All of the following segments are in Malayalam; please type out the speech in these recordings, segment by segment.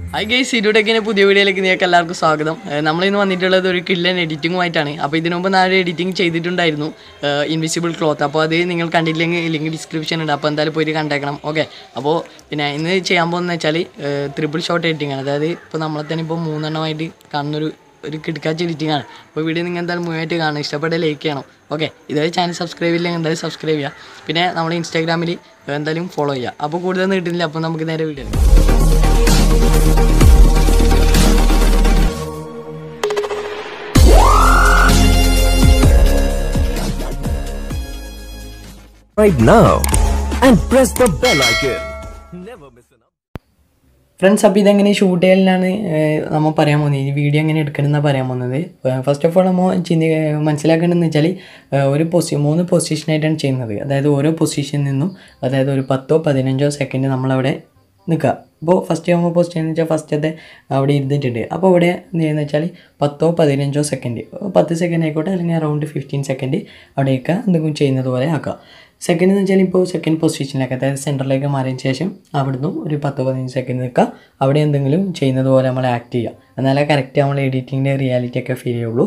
ഹായ് ഗൈസ് ഇരുടെക്കിൻ്റെ പുതിയ വീഡിയോയിലേക്ക് നിങ്ങൾക്ക് എല്ലാവർക്കും സ്വാഗതം ഏഹ് നമ്മളിന്ന് വന്നിട്ടുള്ളത് ഒരു കില്ലൻ എഡിറ്റിങ്ങുമായിട്ടാണ് അപ്പോൾ ഇതിനു മുമ്പ് നാളെ എഡിറ്റിംഗ് ചെയ്തിട്ടുണ്ടായിരുന്നു ഇൻവിസിബിൾ ക്ലോത്ത് അപ്പോൾ അത് നിങ്ങൾ കണ്ടിട്ടില്ലെങ്കിൽ ലിങ്ക് ഡിസ്ക്രിപ്ഷൻ ഉണ്ട് അപ്പോൾ എന്തായാലും പോയിട്ട് കണ്ടേക്കണം ഓക്കെ അപ്പോൾ പിന്നെ ഇന്ന് ചെയ്യാൻ പോകുന്നത് വെച്ചാൽ ത്രിപ്പിൾ ഷോട്ട് എഡിറ്റിംഗ് ആണ് അതായത് ഇപ്പോൾ നമ്മളെ തന്നെ ഇപ്പോൾ മൂന്നെണ്ണമായിട്ട് കാണുന്നൊരു ഒരു കിടക്കാച്ച എഡിറ്റിംഗ് ആണ് അപ്പോൾ വീഡിയോ നിങ്ങൾ എന്തായാലും മുഴുവനായിട്ട് കാണും ഇഷ്ടപ്പെട്ട ലൈക്ക് ചെയ്യണം ഓക്കെ ഇതുവരെ ചാനൽ സബ്സ്ക്രൈബ് ഇല്ലെങ്കിൽ എന്തായാലും സബ്സ്ക്രൈബ് ചെയ്യുക പിന്നെ നമ്മൾ ഇൻസ്റ്റാഗ്രാമിൽ എന്തായാലും ഫോളോ ചെയ്യുക അപ്പോൾ കൂടുതൽ നീട്ടുന്നില്ല അപ്പോൾ നമുക്ക് നേരെ video right now and press the bell icon. Never miss an update. Friends അപ്പോൾ ഇതെങ്ങനെ ഷൂട്ട് ചെയ്യലിനാണ് നമ്മൾ പറയാൻ പോകുന്നത് ഈ വീഡിയോ എങ്ങനെ എടുക്കണമെന്നാണ് പറയാൻ പോകുന്നത് ഫസ്റ്റ് ഓഫ് ഓൾ നമ്മൾ ചിന്തി മനസ്സിലാക്കേണ്ടതെന്ന് വെച്ചാൽ ഒരു പൊസി മൂന്ന് പൊസിഷനായിട്ടാണ് ചെയ്യുന്നത് അതായത് ഓരോ പൊസിഷനിൽ നിന്നും അതായത് ഒരു പത്തോ പതിനഞ്ചോ സെക്കൻഡ് നമ്മളവിടെ നിൽക്കുക അപ്പോൾ ഫസ്റ്റ് നമ്മൾ പൊസിഷൻ എന്ന് വെച്ചാൽ ഫസ്റ്റത്തെ അവിടെ ഇരുന്നിട്ടുണ്ട് അപ്പോൾ ഇവിടെ എന്ത് ചെയ്യുന്നത് വെച്ചാൽ പത്തോ പതിനഞ്ചോ സെക്കൻഡ് പത്ത് സെക്കൻഡ് ആയിക്കോട്ടെ അല്ലെങ്കിൽ അറൗണ്ട് ഫിഫ്റ്റീൻ സെക്കൻഡ് അവിടെ നിൽക്കുക എന്തെങ്കിലും ചെയ്യുന്നത് പോലെ ആക്കുക സെക്കൻഡ് എന്ന് വെച്ചാൽ ഇപ്പോൾ സെക്കൻഡ് പൊസിഷനിലേക്ക് അതായത് സെൻറ്ററിലേക്ക് മാറിയതിന് ശേഷം അവിടുന്ന് ഒരു പത്ത് പതിനഞ്ച് സെക്കൻഡ് നിൽക്കുക അവിടെ എന്തെങ്കിലും ചെയ്യുന്നത് പോലെ നമ്മൾ ആക്ട് ചെയ്യുക എന്നാലേ കറക്റ്റ് നമ്മൾ എഡിറ്റിങ്ങിൻ്റെ റിയാലിറ്റി ഒക്കെ ഫീൽ ചെയ്യുള്ളൂ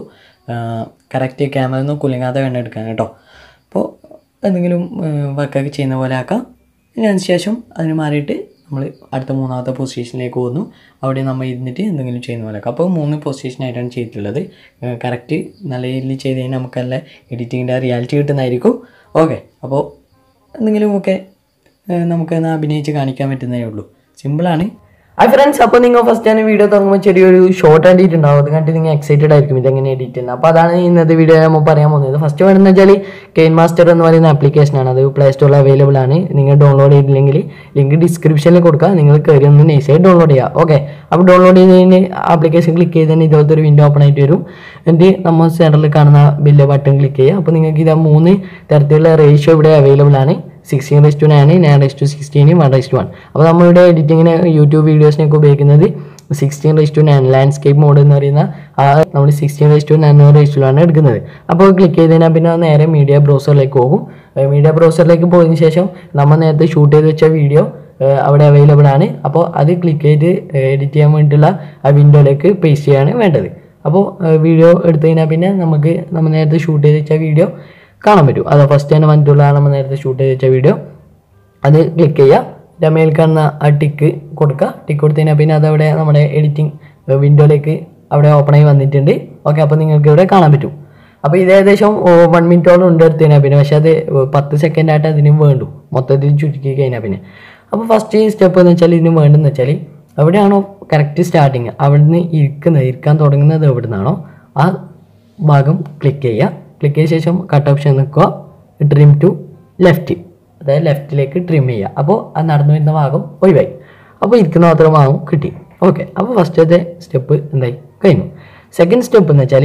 കറക്റ്റ് ക്യാമറ ഒന്നും കുലുങ്ങാതെ വേണം എടുക്കാൻ കേട്ടോ അപ്പോൾ എന്തെങ്കിലും വർക്കൊക്കെ ചെയ്യുന്ന പോലെ ആക്കാം പിന്നെ അതിന് ശേഷം അതിന് മാറിയിട്ട് നമ്മൾ അടുത്ത മൂന്നാമത്തെ പൊസിഷനിലേക്ക് പോകുന്നു അവിടെ നമ്മൾ ഇരുന്നിട്ട് എന്തെങ്കിലും ചെയ്യുന്ന പോലെ അപ്പോൾ മൂന്ന് പൊസിഷനായിട്ടാണ് ചെയ്തിട്ടുള്ളത് കറക്റ്റ് നല്ല രീതിയിൽ ചെയ്ത് കഴിഞ്ഞാൽ നമുക്ക് നല്ല എഡിറ്റിങ്ങിൻ്റെ റിയാലിറ്റി കിട്ടുന്നതായിരിക്കും ഓക്കെ അപ്പോൾ എന്തെങ്കിലുമൊക്കെ നമുക്ക് അഭിനയിച്ച് കാണിക്കാൻ പറ്റുന്നതേ ഉള്ളൂ സിമ്പിളാണ് ഹായ് ഫ്രണ്ട്സ് അപ്പോൾ നിങ്ങൾ ഫസ്റ്റ് ആണ് വീഡിയോ തുടങ്ങുമ്പോൾ ചെറിയൊരു ഷോർട്ട് കണ്ടിട്ടുണ്ടാവും അത് കണ്ടിട്ട് നിങ്ങൾ എക്സൈറ്റഡ് ആയിരിക്കും ഇതെങ്ങനെ എഡിറ്റ് ചെയ്യുന്നത് അപ്പോൾ അതാണ് ഇന്നത്തെ വീഡിയോ നമ്മൾ പറയാൻ പോകുന്നത് ഫസ്റ്റ് വേണമെന്ന് വെച്ചാൽ കെയിൻ മാസ്റ്റർ എന്ന് പറയുന്ന ആപ്ലിക്കേഷനാണ് അത് പ്ലേ സ്റ്റോറിൽ അവൈലബിൾ ആണ് നിങ്ങൾ ഡൗൺലോഡ് ചെയ്തില്ലെങ്കിൽ ലിങ്ക് ഡിസ്ക്രിപ്ഷനിൽ കൊടുക്കുക നിങ്ങൾ കയറി ഒന്ന് നൈസായി ഡൗൺലോഡ് ചെയ്യുക ഓക്കെ അപ്പോൾ ഡൗൺലോഡ് ചെയ്തതിന് ആപ്ലിക്കേഷൻ ക്ലിക്ക് ചെയ്തതിന് ഇതുപോലത്തെ ഒരു വിൻഡോ ഓപ്പൺ ആയിട്ട് വരും എന്നിട്ട് നമ്മൾ സെൻറ്ററിൽ കാണുന്ന ബില്ല് ബട്ടൺ ക്ലിക്ക് ചെയ്യുക അപ്പോൾ നിങ്ങൾക്ക് ഇത് മൂന്ന് തരത്തിലുള്ള റേഷ്യോ ഇവിടെ അവൈലബിൾ ആണ് sixteen is to nine nine is to sixteen one is to one അപ്പോൾ നമ്മളിവിടെ എഡിറ്റിങ്ങിന് യൂട്യൂബ് വീഡിയോസിനൊക്കെ ഉപയോഗിക്കുന്നത് sixteen is to nine landscape mode എന്ന് പറയുന്ന ആ നമ്മൾ sixteen is to nine is to ആണ് എടുക്കുന്നത് അപ്പോൾ ക്ലിക്ക് ചെയ്തതിനാൽ പിന്നെ നേരെ മീഡിയ ബ്രൗസറിലേക്ക് പോകും മീഡിയ ബ്രൗസറിലേക്ക് പോയതിന് ശേഷം നമ്മൾ നേരത്തെ ഷൂട്ട് ചെയ്ത് വെച്ച വീഡിയോ അവിടെ അവൈലബിൾ ആണ് അപ്പോൾ അത് ക്ലിക്ക് ചെയ്ത് എഡിറ്റ് ചെയ്യാൻ വേണ്ടിയിട്ടുള്ള ആ വിൻഡോയിലേക്ക് പേസ്റ്റ് ചെയ്യാണ് വേണ്ടത് അപ്പോൾ വീഡിയോ എടുത്തു കഴിഞ്ഞാൽ പിന്നെ നമുക്ക് നമ്മൾ നേരത്തെ ഷൂട്ട് ചെയ്ത് വെച്ച വീഡിയോ കാണാൻ പറ്റും അത് ഫസ്റ്റ് തന്നെ വന്നിട്ടുള്ളതാണ് നമ്മൾ നേരത്തെ ഷൂട്ട് ചെയ്ത് വെച്ച വീഡിയോ അത് ക്ലിക്ക് ചെയ്യുക ഇതിൻ്റെ മേൽ കാണുന്ന ആ ടിക്ക് കൊടുക്കുക ടിക്ക് കൊടുത്തു കഴിഞ്ഞാൽ പിന്നെ അതവിടെ നമ്മുടെ എഡിറ്റിംഗ് വിൻഡോയിലേക്ക് അവിടെ ഓപ്പൺ ആയി വന്നിട്ടുണ്ട് ഓക്കെ അപ്പോൾ നിങ്ങൾക്ക് ഇവിടെ കാണാൻ പറ്റും അപ്പോൾ ഇത് ഏകദേശം വൺ മിനിറ്റോളം ഉണ്ട് എടുത്തു കഴിഞ്ഞാൽ പിന്നെ പക്ഷേ അത് പത്ത് സെക്കൻഡ് ആയിട്ട് അതിന് വേണ്ടു മൊത്തത്തിൽ ചുരുക്കി കഴിഞ്ഞാൽ പിന്നെ അപ്പോൾ ഫസ്റ്റ് സ്റ്റെപ്പ് എന്ന് വെച്ചാൽ ഇതിന് വേണ്ടതെന്ന് വെച്ചാൽ എവിടെയാണോ കറക്റ്റ് സ്റ്റാർട്ടിങ് അവിടുന്ന് ഇരിക്കുന്നത് ഇരിക്കാൻ തുടങ്ങുന്നത് എവിടെ നിന്നാണോ ആ ഭാഗം ക്ലിക്ക് ചെയ്യുക ക്ലിക്ക് ചെയ്ത ശേഷം കട്ട് ഓപ്ഷൻ നിൽക്കുക ട്രിം ടു ലെഫ്റ്റ് അതായത് ലെഫ്റ്റിലേക്ക് ട്രിം ചെയ്യുക അപ്പോൾ ആ നടന്നു വരുന്ന ഭാഗം ഒഴിവായി അപ്പോൾ ഇരിക്കുന്ന മാത്രം ഭാഗം കിട്ടി ഓക്കെ അപ്പോൾ ഫസ്റ്റത്തെ സ്റ്റെപ്പ് എന്തായി കഴിഞ്ഞു സെക്കൻഡ് സ്റ്റെപ്പ് എന്ന് വെച്ചാൽ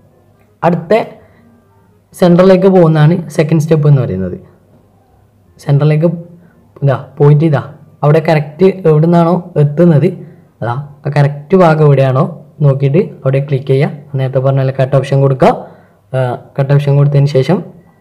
അടുത്ത സെൻറ്ററിലേക്ക് പോകുന്നതാണ് സെക്കൻഡ് സ്റ്റെപ്പ് എന്ന് പറയുന്നത് സെൻറ്ററിലേക്ക് ഇതാ പോയിട്ട് ഇതാ അവിടെ കറക്റ്റ് എവിടെ നിന്നാണോ എത്തുന്നത് അതാ ആ കറക്റ്റ് ഭാഗം എവിടെയാണോ നോക്കിയിട്ട് അവിടെ ക്ലിക്ക് ചെയ്യുക നേരത്തെ പറഞ്ഞ പോലെ കട്ട് ഓപ്ഷൻ കൊടുക്കുക കട്ട് ഓപ്ഷൻ കൊടുത്തതിന് ശേഷം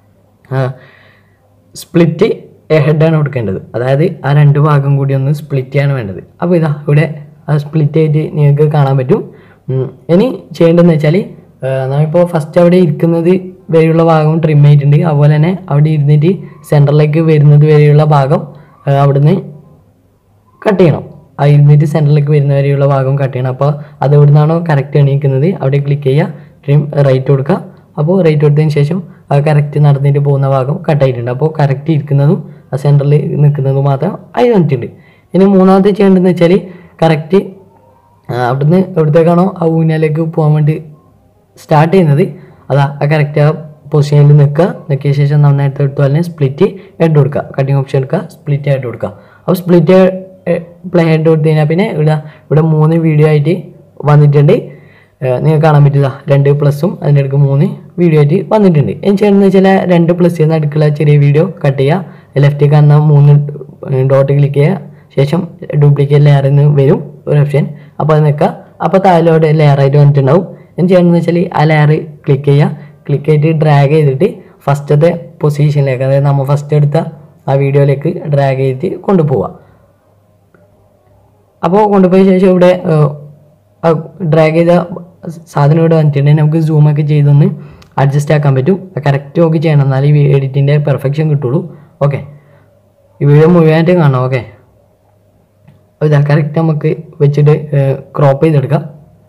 സ്പ്ലിറ്റ് ഹെഡാണ് കൊടുക്കേണ്ടത് അതായത് ആ രണ്ട് ഭാഗം കൂടി ഒന്ന് സ്പ്ലിറ്റ് ചെയ്യാണ് വേണ്ടത് അപ്പോൾ ഇതാ ഇവിടെ ആ സ്പ്ലിറ്റ് ആയിട്ട് നിങ്ങൾക്ക് കാണാൻ പറ്റും ഉം. ഇനി ചെയ്യേണ്ടതെന്ന് വെച്ചാൽ നമ്മളിപ്പോൾ ഫസ്റ്റ് അവിടെ ഇരിക്കുന്നത് വരെയുള്ള ഭാഗം ട്രിം ആയിട്ടുണ്ട് അതുപോലെ തന്നെ അവിടെ ഇരുന്നിട്ട് സെൻറ്ററിലേക്ക് വരുന്നത് വരെയുള്ള ഭാഗം ആ, അവിടുന്ന് കട്ട് ചെയ്യണം ആ ഇരുന്നിട്ട് സെൻറ്ററിലേക്ക് വരുന്ന വരെയുള്ള ഭാഗം കട്ട് ചെയ്യണം അപ്പോൾ അത് എവിടെ നിന്നാണോ കറക്റ്റ് എണീക്കുന്നത് അവിടെ ക്ലിക്ക് ചെയ്യുക ട്രിം റൈറ്റ് കൊടുക്കുക അപ്പോൾ റൈറ്റ് കൊടുത്തതിന് ശേഷം ആ കറക്റ്റ് നടന്നിട്ട് പോകുന്ന ഭാഗം കട്ടായിട്ടുണ്ട് അപ്പോൾ കറക്റ്റ് ഇരിക്കുന്നതും ആ സെൻറ്ററിൽ നിൽക്കുന്നതും മാത്രം ആയി വന്നിട്ടുണ്ട് ഇനി മൂന്നാമത്തെ ചെയ്യേണ്ടതെന്ന് വെച്ചാൽ കറക്റ്റ് അവിടുന്ന് എവിടത്തേക്കാണോ ആ ഊഞ്ഞാലേക്ക് പോകാൻ വേണ്ടി സ്റ്റാർട്ട് ചെയ്യുന്നത് അതാ ആ കറക്റ്റ് ആ പൊസിഷനിൽ നിൽക്കുക നിൽക്കിയ ശേഷം നന്നായിട്ട് എടുത്തു തന്നെ സ്പ്ലിറ്റ് ഹെഡ് കൊടുക്കുക കട്ടിങ് ഓപ്ഷൻ എടുക്കുക സ്പ്ലിറ്റ് ഹെഡ് കൊടുക്കുക അപ്പോൾ സ്പ്ലിറ്റ് പ്ലേ ഹെഡ് കൊടുത്തു കഴിഞ്ഞാൽ പിന്നെ ഇവിടെ ഇവിടെ മൂന്ന് വീഡിയോ ആയിട്ട് വന്നിട്ടുണ്ട് നിങ്ങൾക്ക് കാണാൻ പറ്റില്ല രണ്ട് പ്ലസും അതിൻ്റെ അടുക്ക് മൂന്ന് വീഡിയോ ആയിട്ട് വന്നിട്ടുണ്ട് എന്ന് ചെയ്യണമെന്ന് വെച്ചാൽ രണ്ട് പ്ലസ് ചെയ്യുന്ന അടുക്കുള്ള ചെറിയ വീഡിയോ കട്ട് ചെയ്യുക ലെഫ്റ്റ് കാണുന്ന മൂന്ന് ഡോട്ട് ക്ലിക്ക് ചെയ്യുക ശേഷം ഡ്യൂപ്ലിക്കേറ്റ് ലെയർ എന്ന് വരും ഒരു ഓപ്ഷൻ അപ്പോൾ അത് നിൽക്കുക അപ്പോൾ താഴോട്ട് ലെയർ ആയിട്ട് വന്നിട്ടുണ്ടാവും എന്ത് ചെയ്യണമെന്ന് വെച്ചാൽ ആ ലെയർ ക്ലിക്ക് ചെയ്യുക ക്ലിക്ക് ചെയ്തിട്ട് ഡ്രാഗ് ചെയ്തിട്ട് ഫസ്റ്റത്തെ പൊസിഷനിലേക്ക് അതായത് നമ്മൾ ഫസ്റ്റ് എടുത്ത ആ വീഡിയോയിലേക്ക് ഡ്രാഗ് ചെയ്തിട്ട് കൊണ്ടുപോവുക അപ്പോൾ കൊണ്ടുപോയ ശേഷം ഇവിടെ ഡ്രാഗ് ചെയ്ത സാധനം ഇവിടെ വന്നിട്ടുണ്ടെങ്കിൽ നമുക്ക് സൂമൊക്കെ ചെയ്തൊന്ന് അഡ്ജസ്റ്റ് ആക്കാൻ പറ്റും കറക്റ്റ് നോക്കി ചെയ്യണം എന്നാലേ ഈ എഡിറ്റിൻ്റെ പെർഫെക്ഷൻ കിട്ടുള്ളൂ ഓക്കെ ഈ വീഡിയോ മുഴുവനായിട്ട് കാണാം ഓക്കെ അപ്പോൾ ഇതാ കറക്റ്റ് നമുക്ക് വെച്ചിട്ട് ക്രോപ്പ് ചെയ്തെടുക്കാം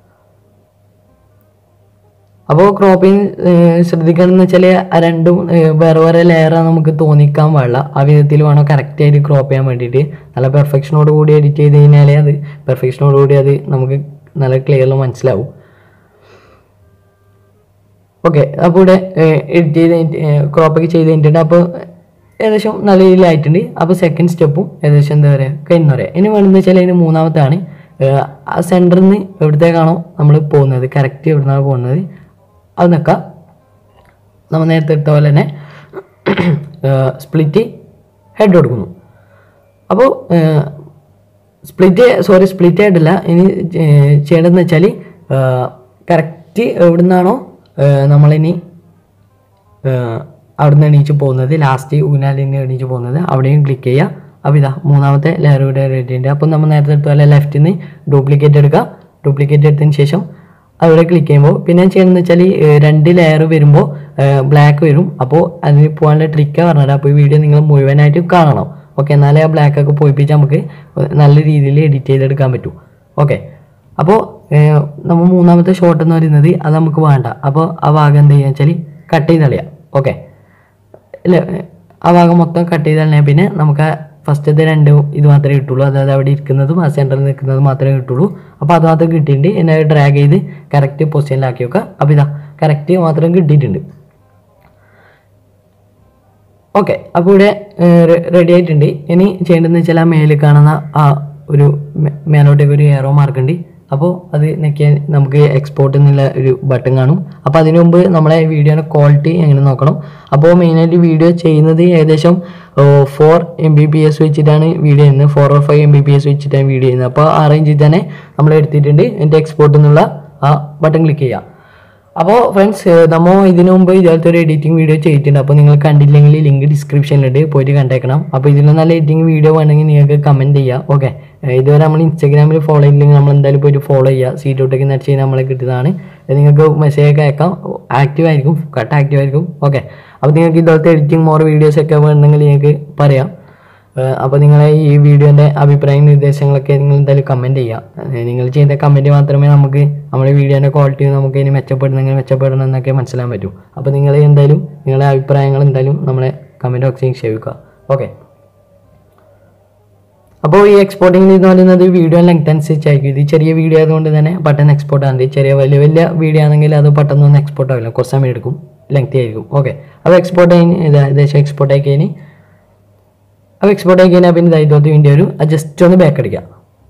അപ്പോൾ ക്രോപ്പിംഗ് ശ്രദ്ധിക്കണം എന്ന് വെച്ചാൽ ആ രണ്ടും ഏഹ്, വേറെ വേറെ ലെയറാണ് നമുക്ക് തോന്നിക്കാൻ പാടില്ല ആ വിധത്തിൽ വേണം കറക്റ്റായിട്ട് ക്രോപ്പ് ചെയ്യാൻ വേണ്ടിയിട്ട് നല്ല പെർഫെക്ഷനോട് കൂടി എഡിറ്റ് ചെയ്ത് കഴിഞ്ഞാലേ അത് പെർഫെക്ഷനോട് കൂടി അത് നമുക്ക് നല്ല ക്ലിയറിൽ മനസ്സിലാവും ഓക്കെ അപ്പോൾ ഇവിടെ എഡിറ്റ് ചെയ്ത് ക്രോപ്പൊക്കെ ചെയ്ത് കഴിഞ്ഞിട്ടുണ്ട് അപ്പോൾ ഏകദേശം നല്ല രീതിയിലായിട്ടുണ്ട് അപ്പോൾ സെക്കൻഡ് സ്റ്റെപ്പും ഏകദേശം എന്താ പറയുക കഴിഞ്ഞു പറയാം ഇനി വേണമെന്ന് വെച്ചാൽ അതിന് മൂന്നാമത്താണ് ഏഹ്, ആ സെൻറ്ററിൽ നിന്ന് എവിടത്തേക്കാണോ നമ്മൾ പോകുന്നത് കറക്റ്റ് എവിടുന്നാണ് പോകുന്നത് അത് നിൽക്കാം നമ്മൾ നേരത്തെ എടുത്ത പോലെ തന്നെ സ്പ്ലിറ്റ് ഹെഡ് കൊടുക്കുന്നു അപ്പോൾ സ്പ്ലിറ്റ് സോറി സ്പ്ലിറ്റ് ആയിട്ടില്ല ഇനി ഏർ, ചെയ്യേണ്ടതെന്ന് വെച്ചാൽ കറക്റ്റ് എവിടുന്നാണോ ഏർ, നമ്മളിനി ഏർ, അവിടുന്ന് എണീച്ച് പോകുന്നത് ലാസ്റ്റ് ഊനാലിൽ നിന്ന് എണീച്ച് പോകുന്നത് അവിടെയും ക്ലിക്ക് ചെയ്യുക അപ്പോൾ ഇതാ മൂന്നാമത്തെ ലെയർ ഇവിടെ റെഡി ഉണ്ട് അപ്പോൾ നമ്മൾ നേരത്തെ എടുത്ത പോലെ ലെഫ്റ്റിൽ നിന്ന് ഡ്യൂപ്ലിക്കേറ്റ് എടുക്കുക ഡ്യൂപ്ലിക്കേറ്റ് എടുത്തതിന് ശേഷം അവിടെ ക്ലിക്ക് ചെയ്യുമ്പോൾ പിന്നെ ചെയ്യണമെന്ന് വെച്ചാൽ രണ്ട് ലെയർ വരുമ്പോൾ ബ്ലാക്ക് വരും അപ്പോൾ അതിന് പോകാനുള്ള ട്രിക്കാണ് പറഞ്ഞത് അപ്പോൾ ഈ വീഡിയോ നിങ്ങൾ മുഴുവനായിട്ട് കാണണം ഓക്കെ എന്നാലേ ആ ബ്ലാക്ക് ഒക്കെ പോയിപ്പിച്ച് നമുക്ക് നല്ല രീതിയിൽ എഡിറ്റ് ചെയ്തെടുക്കാൻ പറ്റും ഓക്കെ അപ്പോൾ നമ്മൾ മൂന്നാമത്തെ ഷോട്ട് എന്ന് പറയുന്നത് അത് നമുക്ക് വേണ്ട അപ്പോൾ ആ ഭാഗം എന്ത് ചെയ്യുക വെച്ചാൽ കട്ട് ചെയ്ത് കളയാം ഓക്കെ ഇല്ല ആ ഭാഗം മൊത്തം കട്ട് ചെയ്ത് കളഞ്ഞാൽ പിന്നെ നമുക്ക് ഫസ്റ്റത്തെ രണ്ട് ഇത് മാത്രമേ കിട്ടുള്ളൂ അതായത് അവിടെ ഇരിക്കുന്നതും ആ സെൻറ്ററിൽ നിൽക്കുന്നതും മാത്രമേ കിട്ടുള്ളൂ അപ്പോൾ അത് മാത്രം കിട്ടിയിട്ടുണ്ട് എന്നെ ഡ്രാഗ് ചെയ്ത് കറക്റ്റ് പൊസിഷനിലാക്കി വെക്കുക അപ്പോൾ ഇതാ കറക്റ്റ് മാത്രം കിട്ടിയിട്ടുണ്ട് ഓക്കെ അപ്പോൾ ഇവിടെ റെഡി ആയിട്ടുണ്ട് ഇനി ചെയ്യേണ്ടതെന്ന് വെച്ചാൽ ആ മേലിൽ കാണുന്ന ആ ഒരു മേ- മേലോട്ടേക്ക് ഒരു എയറോ മാർക്ക് ഉണ്ട് അപ്പോൾ അത് നെക്കിയാൽ നമുക്ക് എക്സ്പോർട്ട് എന്നുള്ള ഒരു ബട്ടൺ കാണും അപ്പോൾ അതിനു മുമ്പ് നമ്മളെ വീഡിയോയുടെ ക്വാളിറ്റി എങ്ങനെ നോക്കണം അപ്പോൾ മെയിനായിട്ട് വീഡിയോ ചെയ്യുന്നത് ഏകദേശം four M B P S വെച്ചിട്ടാണ് വീഡിയോ ചെയ്യുന്നത് four or five M B P S വെച്ചിട്ടാണ് വീഡിയോ ചെയ്യുന്നത് അപ്പോൾ ആ റേഞ്ചിൽ തന്നെ നമ്മൾ എടുത്തിട്ടുണ്ട് എൻ്റെ എക്സ്പോർട്ട് എന്നുള്ള ആ ബട്ടൺ ക്ലിക്ക് ചെയ്യാം അപ്പോൾ ഫ്രണ്ട്സ് നമ്മൾ ഇതിനു മുമ്പ് ഇതുപോലത്തെ ഒരു എഡിറ്റിംഗ് വീഡിയോ ചെയ്തിട്ടുണ്ട് അപ്പോൾ നിങ്ങൾ കണ്ടില്ലെങ്കിൽ ലിങ്ക് ഡിസ്ക്രിപ്ഷനിലുണ്ട് പോയിട്ട് കണ്ടേക്കണം അപ്പോൾ ഇതിൽ നല്ല എഡിറ്റിംഗ് വീഡിയോ വേണമെങ്കിൽ നിങ്ങൾക്ക് കമൻറ്റ് ചെയ്യാം ഓക്കെ ഇതുവരെ നമ്മൾ ഇൻസ്റ്റാഗ്രാമിൽ ഫോളോ ചെയ്തില്ലെങ്കിൽ നമ്മൾ എന്തായാലും പോയിട്ട് ഫോളോ ചെയ്യുക സീറ്റോട്ടേക്ക് നടിച്ച് കഴിഞ്ഞാൽ നമ്മളെ കിട്ടുന്നതാണ് ഇത് നിങ്ങൾക്ക് മെസ്സേജ് ഒക്കെ അയക്കാം ആക്റ്റീവ് ആയിരിക്കും കട്ട് ആക്റ്റീവ് ആയിരിക്കും ഓക്കെ അപ്പോൾ നിങ്ങൾക്ക് ഇതുപോലത്തെ എഡിറ്റിംഗ് മോർ വീഡിയോസ് ഒക്കെ വേണമെങ്കിൽ നിങ്ങൾക്ക് പറയാം അപ്പോൾ നിങ്ങളെ ഈ വീഡിയോൻ്റെ അഭിപ്രായം നിർദ്ദേശങ്ങളൊക്കെ നിങ്ങൾ എന്തായാലും കമൻറ്റ് ചെയ്യുക ഏഹ് നിങ്ങൾ ചെയ്ത കമൻറ്റ് മാത്രമേ നമുക്ക് നമ്മുടെ വീഡിയോൻ്റെ ക്വാളിറ്റി നമുക്ക് ഇനി മെച്ചപ്പെടുന്നെങ്കിൽ മെച്ചപ്പെടണം എന്നൊക്കെ മനസ്സിലാൻ പറ്റൂ അപ്പോൾ നിങ്ങൾ എന്തായാലും നിങ്ങളുടെ അഭിപ്രായങ്ങൾ എന്തായാലും നമ്മളെ കമൻറ്റ് ബോക്സിൽ ക്ഷേമിക്കുക ഓക്കെ അപ്പോൾ ഈ എക്സ്പോർട്ടിംഗ് എന്ന് പറയുന്നത് വീഡിയോ ലെങ്ത് അനുസരിച്ചായിരിക്കും ഇത് ചെറിയ വീഡിയോ ആയതുകൊണ്ട് തന്നെ പെട്ടെന്ന് എക്സ്പോർട്ട് ആകുന്നുണ്ട് ചെറിയ വലിയ വലിയ വീഡിയോ ആണെങ്കിൽ അത് പെട്ടെന്നൊന്നും എക്സ്പോർട്ട് ആവില്ല കുറച്ച് സമയം എടുക്കും ലെങ്തി ആയിരിക്കും ഓക്കെ അപ്പോൾ എക്സ്പോർട്ട് ആയി ഇത് ഏകദേശം എക്സ്പോർട്ട് ആക്കി കഴിഞ്ഞ് അപ്പോൾ എക്സ്പോർട്ട് ആക്കി കഴിഞ്ഞാൽ പിന്നെ ഇതുപോലത്തെ വീഡിയോ ഒരു ജസ്റ്റ് ഒന്ന് ബാക്ക് അടിക്കാം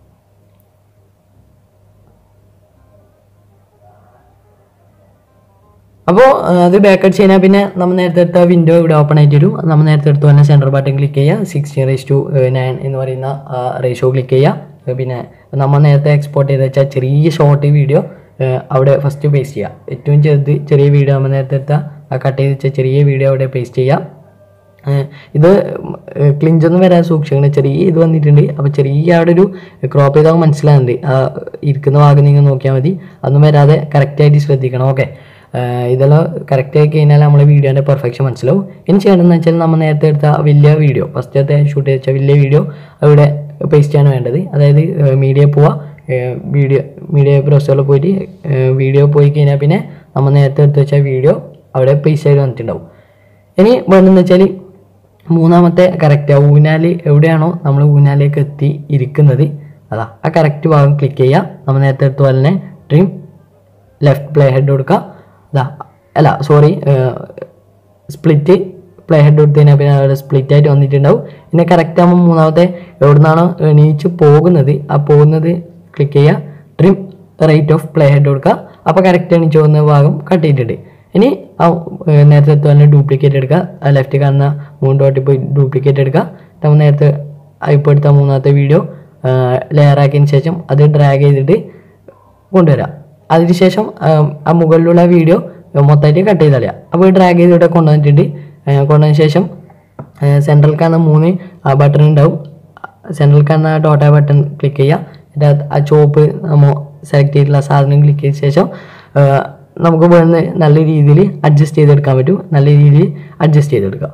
അപ്പോൾ അത് ബാക്ക് അടിച്ച് കഴിഞ്ഞാൽ പിന്നെ നമ്മൾ നേരത്തെ എടുത്ത വിൻഡോ ഇവിടെ ഓപ്പൺ ആയിട്ട് വരും നമ്മൾ നേരത്തെ എടുത്ത് തന്നെ സെൻറ്റർ ബട്ടൺ ക്ലിക്ക് ചെയ്യുക സിക്സ്റ്റി റേസ് ടു നയൻ എന്ന് പറയുന്ന റേഷ്യോ ക്ലിക്ക് ചെയ്യുക പിന്നെ നമ്മൾ നേരത്തെ എക്സ്പോർട്ട് ചെയ്ത് വെച്ചാൽ ചെറിയ ഷോർട്ട് വീഡിയോ അവിടെ ഫസ്റ്റ് പേസ്റ്റ് ചെയ്യുക ഏറ്റവും ചെറുത് ചെറിയ വീഡിയോ നമ്മൾ നേരത്തെ എടുത്ത ആ കട്ട് ചെയ്ത് വെച്ച ചെറിയ വീഡിയോ അവിടെ പേസ്റ്റ് ചെയ്യുക ഏഹ് ഇത് ക്ലിഞ്ചൊന്നും വരാൻ സൂക്ഷിക്കണം ചെറിയ ഇത് വന്നിട്ടുണ്ട് അപ്പോൾ ചെറിയ അവിടെ ഒരു ക്രോപ്പ് ചെയ്താൽ മനസ്സിലാകുന്നുണ്ട് ആ ഇരിക്കുന്ന ഭാഗം നിങ്ങൾ നോക്കിയാൽ മതി അതൊന്നും വരാതെ കറക്റ്റായിട്ട് ശ്രദ്ധിക്കണം ഓക്കെ ഇതെല്ലാം കറക്റ്റ് ആയി കഴിഞ്ഞാൽ നമ്മളെ വീഡിയോൻ്റെ പെർഫെക്ഷൻ മനസ്സിലാവും ഇനി ചെയ്യണമെന്ന് വെച്ചാൽ നമ്മൾ നേരത്തെ എടുത്ത ആ വലിയ വീഡിയോ ഫസ്റ്റത്തെ ഷൂട്ട് ചെയ്ത വലിയ വീഡിയോ അവിടെ പേസ്റ്റ് ആണ് വേണ്ടത് അതായത് മീഡിയ പോവുക വീഡിയോ മീഡിയ ബ്രൗസറിൽ പോയിട്ട് വീഡിയോ പോയി കഴിഞ്ഞാൽ പിന്നെ നമ്മൾ നേരത്തെ എടുത്ത് വെച്ച വീഡിയോ അവിടെ പേസ്റ്റ് ആയിട്ട് വന്നിട്ടുണ്ടാവും ഇനി വേണമെന്ന് വെച്ചാൽ മൂന്നാമത്തെ കറക്റ്റ് ഊനാല് എവിടെയാണോ നമ്മൾ ഊനാലേക്ക് എത്തി ഇരിക്കുന്നത് അതാ ആ കറക്റ്റ് ഭാഗം ക്ലിക്ക് ചെയ്യുക നമ്മൾ നേരത്തെ എടുത്ത പോലെ തന്നെ ട്രിം ലെഫ്റ്റ് പ്ലേ ഹെഡ് കൊടുക്കുക അതാ അല്ല സോറി സ്പ്ലിറ്റ് പ്ലേ ഹെഡ് കൊടുത്തു കഴിഞ്ഞാൽ പിന്നെ അവിടെ സ്പ്ലിറ്റ് ആയിട്ട് വന്നിട്ടുണ്ടാവും പിന്നെ കറക്റ്റ് ആകുമ്പോൾ മൂന്നാമത്തെ എവിടെ നിന്നാണോ എണീച്ച് പോകുന്നത് ആ പോകുന്നത് ക്ലിക്ക് ചെയ്യുക trim rate of play head കൊടുക്കുക അപ്പോൾ കറക്റ്റ് എണീച്ച് പോകുന്ന ഭാഗം കട്ട് ചെയ്തിട്ടുണ്ട് ഇനി ആ ഏർ നേരത്തെ തന്നെ ഡ്യൂപ്ലിക്കേറ്റ് എടുക്കുക ആ ലെഫ്റ്റ് കാണുന്ന മൂന്ന് ഡോട്ടിൽ പോയി ഡ്യൂപ്ലിക്കേറ്റ് എടുക്കുക നമ്മൾ നേരത്തെ ഇപ്പോൾ എടുത്ത മൂന്നാമത്തെ വീഡിയോ ലെയർ ആക്കിയതിന് ശേഷം അത് ഡ്രാഗ് ചെയ്തിട്ട് കൊണ്ടുവരാം അതിനുശേഷം ആ മുകളിലുള്ള വീഡിയോ മൊത്തമായിട്ട് കട്ട് ചെയ്ത് കളയാം അപ്പോൾ ഡ്രാഗ് ചെയ്ത് ഇവിടെ കൊണ്ടുവന്നിട്ടുണ്ട് ഏർ കൊണ്ടുവന്ന ശേഷം സെൻട്രൽ കാണുന്ന മൂന്ന് ബട്ടൺ ഉണ്ടാവും സെൻട്രൽ കാണുന്ന ഡോട്ട ബട്ടൺ ക്ലിക്ക് ചെയ്യുക അതിൻ്റെ അകത്ത് ആ ചോപ്പ് നമ്മൾ സെലക്ട് ചെയ്തിട്ടുള്ള സാധനം ക്ലിക്ക് ചെയ്ത ശേഷം ആ, നമുക്ക് വേണ്ട നല്ല രീതിയിൽ അഡ്ജസ്റ്റ് ചെയ്തെടുക്കാൻ പറ്റും നല്ല രീതിയിൽ അഡ്ജസ്റ്റ് ചെയ്തെടുക്കാം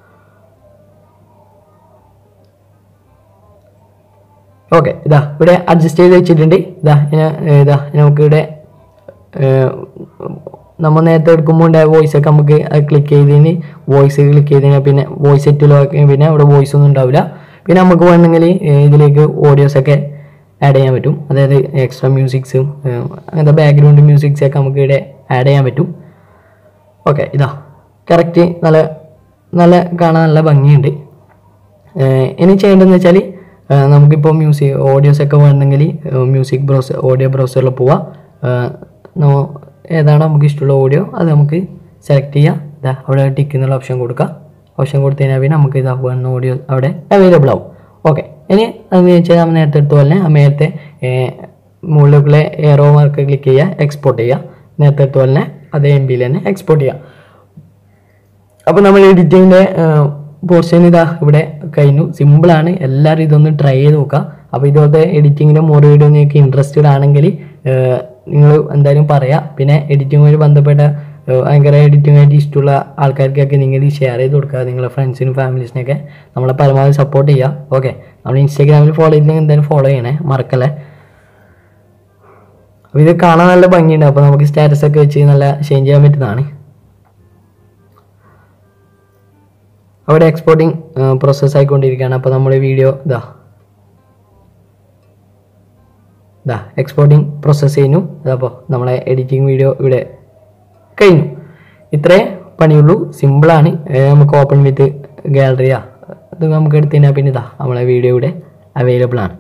ഓക്കെ ഇതാ ഇവിടെ അഡ്ജസ്റ്റ് ചെയ്ത് വെച്ചിട്ടുണ്ട് ഇതാ ഇങ്ങനെ, ഏ, ഇതാ നമുക്ക് ഇവിടെ നമ്മൾ നേരത്തെ എടുക്കുമ്പോൾ ഉണ്ടായ വോയിസ് ഒക്കെ നമുക്ക് ക്ലിക്ക് ചെയ്തതിന് വോയിസ് ക്ലിക്ക് ചെയ്തതിന് പിന്നെ വോയിസ് സെറ്റിലൊക്കെ പിന്നെ ഇവിടെ വോയിസ് ഒന്നും ഉണ്ടാവില്ല പിന്നെ നമുക്ക് വേണമെങ്കിൽ ഏ, ഇതിലേക്ക് ഓഡിയോസ് ഒക്കെ ആഡ് ചെയ്യാൻ പറ്റും അതായത് എക്സ്ട്രാ മ്യൂസിക്സും അങ്ങനത്തെ ബാക്ക്ഗ്രൗണ്ട് മ്യൂസിക്സ് ഒക്കെ നമുക്ക് ഇവിടെ ആഡ് ചെയ്യാൻ പറ്റും ഓക്കെ ഇതാ കറക്റ്റ് നല്ല നല്ല കാണാൻ നല്ല ഭംഗിയുണ്ട് ഏഹ് ഇനി ചെയ്യേണ്ടതെന്ന് വെച്ചാൽ നമുക്കിപ്പോൾ മ്യൂസിക് ഓഡിയോസ് ഒക്കെ വേണമെങ്കിൽ മ്യൂസിക് ബ്രൗസർ ഓഡിയോ ബ്രൗസറിൽ പോവാം ഏഹ് നമ്മ ഏതാണ് നമുക്ക് ഇഷ്ടമുള്ള ഓഡിയോ അത് നമുക്ക് സെലക്ട് ചെയ്യാം ഇതാ അവിടെ ടിക്ക് എന്നുള്ള ഓപ്ഷൻ കൊടുക്കുക ഓപ്ഷൻ കൊടുത്തു കഴിഞ്ഞാൽ പിന്നെ നമുക്ക് ഇതാ വേണ്ട ഓഡിയോ അവിടെ അവൈലബിൾ ആവും ഓക്കെ ഇനി അതെന്ന് വെച്ചാൽ നമ്മൾ നേരത്തെ എടുത്ത പോലെ ആ മേലത്തെ മുകളിലുള്ള എയറോ മാർക്ക് ക്ലിക്ക് ചെയ്യുക എക്സ്പോർട്ട് ചെയ്യുക നേരത്തെ എടുത്ത പോലെ അതേ എം ബിയിൽ തന്നെ എക്സ്പോർട്ട് ചെയ്യുക അപ്പോൾ നമ്മൾ എഡിറ്റിങ്ങിൻ്റെ പോർഷൻ ഇതാ ഇവിടെ കഴിഞ്ഞു സിമ്പിളാണ് എല്ലാവരും ഇതൊന്ന് ട്രൈ ചെയ്ത് നോക്കുക അപ്പോൾ ഇതുപോലത്തെ എഡിറ്റിങ്ങിൻ്റെ മോർ വീഡിയോ നിങ്ങൾക്ക് ഇൻട്രസ്റ്റഡ് ആണെങ്കിൽ നിങ്ങൾ എന്തായാലും പറയാം പിന്നെ എഡിറ്റിങ്ങുമായി ബന്ധപ്പെട്ട ഏഹ്, ഭയങ്കര എഡിറ്റിങ്ങായിട്ട് ഇഷ്ടമുള്ള ആൾക്കാർക്കൊക്കെ നിങ്ങൾ ഇത് ഷെയർ ചെയ്ത് കൊടുക്കുക നിങ്ങളുടെ ഫ്രണ്ട്സിനും ഫാമിലീസിനൊക്കെ നമ്മളെ പരമാവധി സപ്പോർട്ട് ചെയ്യുക ഓക്കെ നമ്മൾ ഇൻസ്റ്റാഗ്രാമിൽ ഫോളോ ചെയ്തില്ലെങ്കിൽ എന്തായാലും ഫോളോ ചെയ്യണേ മറക്കല്ലേ അപ്പോൾ ഇത് കാണാൻ നല്ല ഭംഗിയുണ്ട് അപ്പോൾ നമുക്ക് സ്റ്റാറ്റസ് ഒക്കെ വെച്ച് നല്ല ചേഞ്ച് ചെയ്യാൻ പറ്റുന്നതാണ് അവിടെ എക്സ്പോർട്ടിങ് പ്രോസസ്സ് ആയിക്കൊണ്ടിരിക്കുകയാണ് അപ്പോൾ നമ്മൾ വീഡിയോ ഇതാ ഇതാ എക്സ്പോർട്ടിങ് പ്രോസസ്സ് ചെയ്യുന്നു അതപ്പോൾ നമ്മളെ എഡിറ്റിംഗ് വീഡിയോ ഇവിടെ കഴിഞ്ഞു ഇത്രേ പണിയുള്ളൂ സിമ്പിളാണ് നമുക്ക് ഓപ്പൺ വിത്ത് ഗാലറിയാ ഇത് നമുക്ക് എടുത്തു കഴിഞ്ഞാൽ പിന്നെ ഇതാ നമ്മളെ വീഡിയോ ഇവിടെ അവൈലബിൾ ആണ്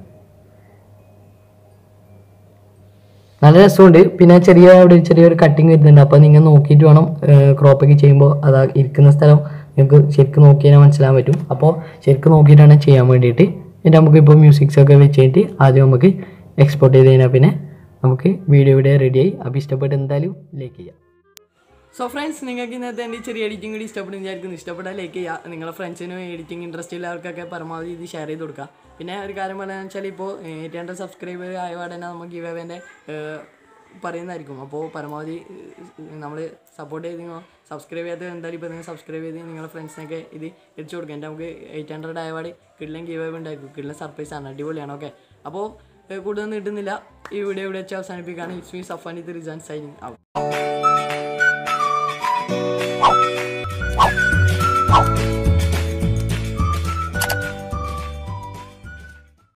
നല്ല രസമുണ്ട് പിന്നെ ചെറിയ അവിടെ ഒരു ചെറിയൊരു കട്ടിങ് വരുന്നുണ്ട് അപ്പോൾ നിങ്ങൾ നോക്കിയിട്ട് വേണം ക്രോപ്പൊക്കെ ചെയ്യുമ്പോൾ അത് ആ ഇരിക്കുന്ന സ്ഥലം നിങ്ങൾക്ക് ശരിക്കും നോക്കി കഴിഞ്ഞാൽ മനസ്സിലാൻ പറ്റും അപ്പോൾ ശരിക്കും നോക്കിയിട്ടാണ് ചെയ്യാൻ വേണ്ടിയിട്ട് എന്നിട്ട് നമുക്ക് ഇപ്പോൾ മ്യൂസിക്സ് ഒക്കെ വെച്ചിട്ട് ആദ്യം നമുക്ക് എക്സ്പോർട്ട് ചെയ്ത് കഴിഞ്ഞാൽ പിന്നെ നമുക്ക് വീഡിയോ ഇവിടെ റെഡിയായി അപ്പോൾ ഇഷ്ടപ്പെട്ട് എന്തായാലും ലൈക്ക് ചെയ്യാം സോ ഫ്രണ്ട്സ് നിങ്ങൾക്ക് ഇന്നത്തെ എൻ്റെ ചെറിയ എഡിറ്റിംഗ് കൂടി ഇഷ്ടപ്പെടും വിചാരിക്കുന്നു ഇഷ്ടപ്പെട്ടാൽ ലൈക്ക് ചെയ്യുക നിങ്ങളുടെ ഫ്രണ്ട്സിനും എഡിറ്റിംഗ് ഇൻട്രസ്റ്റ് ഉള്ളവർക്കൊക്കെ പരമാവധി ഇത് ഷെയർ ചെയ്ത് കൊടുക്കുക പിന്നെ ഒരു കാര്യം പറയുകയെന്ന് വെച്ചാൽ ഇപ്പോൾ എയ്റ്റ് ഹൺഡ്രഡ് സബ്സ്ക്രൈബർ ആയ പാടെ തന്നെ നമുക്ക് ഗിവ് അവേൻ്റെ പറയുന്നതായിരിക്കും അപ്പോൾ പരമാവധി നമ്മൾ സപ്പോർട്ട് ചെയ്ത് സബ്സ്ക്രൈബ് ചെയ്യാത്തത് എന്തായാലും ഇപ്പോൾ നിങ്ങൾ സബ്സ്ക്രൈബ് ചെയ്ത് നിങ്ങളുടെ ഫ്രണ്ട്സിനൊക്കെ ഇത് എത്തിച്ചു കൊടുക്കുക എൻ്റെ നമുക്ക് എയ്റ്റ് ഹൺഡ്രഡ് ആയപാട് കിഡ്ലൻ ഗീവ് അവേ ഉണ്ടായിരിക്കും കിഡ്ലൻ സർപ്രൈസ് ആണ് അടിപൊളിയാണ് ഓക്കെ അപ്പോൾ ഏഹ് കൂടുതൽ നീട്ടുന്നില്ല ഈ വീഡിയോ ഇവിടെ വെച്ച് അവസാനിപ്പിക്കുകയാണ് it's me Safani Rizan signing out